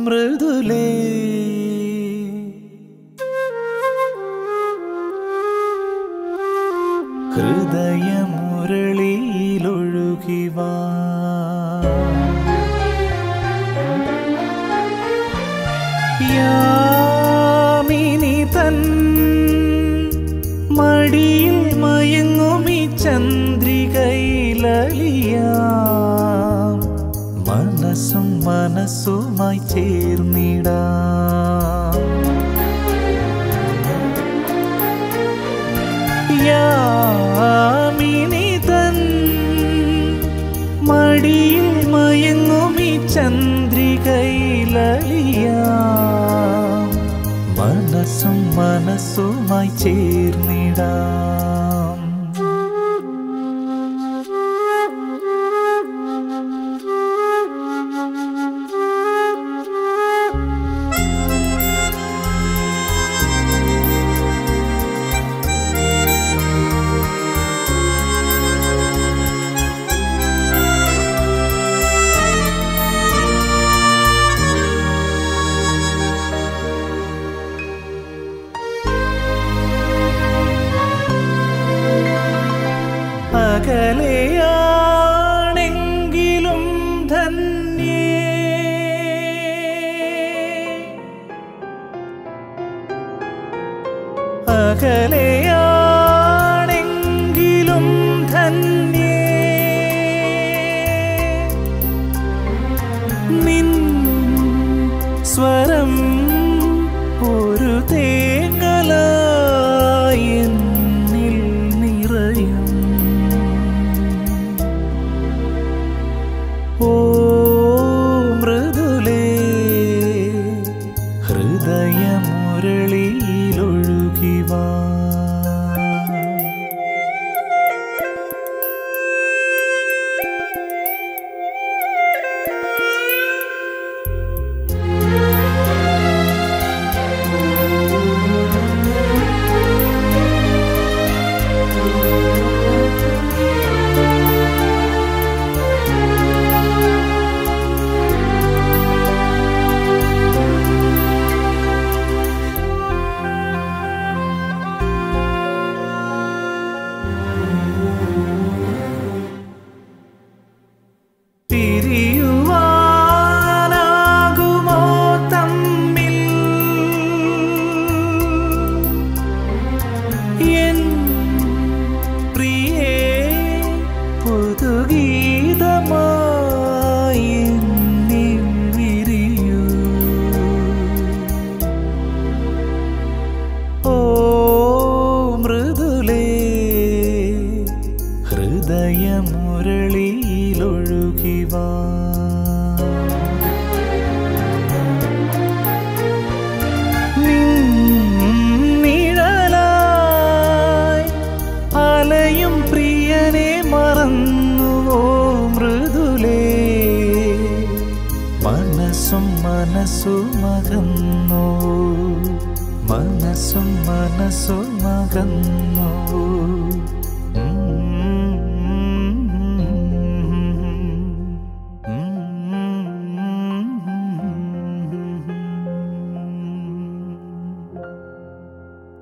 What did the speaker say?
മൃദുലേ ഹൃദയമുരളിയിലൊഴുകിവാ യാമിനി തൻ മടിയിൽ മയങ്ങുമി ചന്ദ്രികയിലലിയാം മനസ്സും മനസ്സുമായി ചേർന്നിടാം യാമിനി തൻ മടിയിൽ മയങ്ങുമി ചന്ദ്രികയിലലിയാം മനസ്സും മനസ്സുമായി ചേർന്നിടാം അകലെയാണെങ്കിലും ധന്യേ അകലെയാണെങ്കിലും ധന്യേ നിൻ സ്വരം ഒരു തേങ്ങലായി എന്നിൽ നിറയും ഓ മൃദുലേ ഹൃദയമുരളിയിലൊഴുകിവാ പിരിയുവാനാകുമോ തമ്മിൽ എൻ പ്രിയേ പുതുഗീതമായി എന്നിൽ വിരിയൂ ഓ മൃദുലേ ഹൃദയമുരളിയിലൊഴുകിവാ നിഴലായി അലയും പ്രിയനെ മറന്നുവോ മൃദുലേ മനസ്സും മനസ്സും അകന്നു മനസ്സും മനസ്സും അകന്നു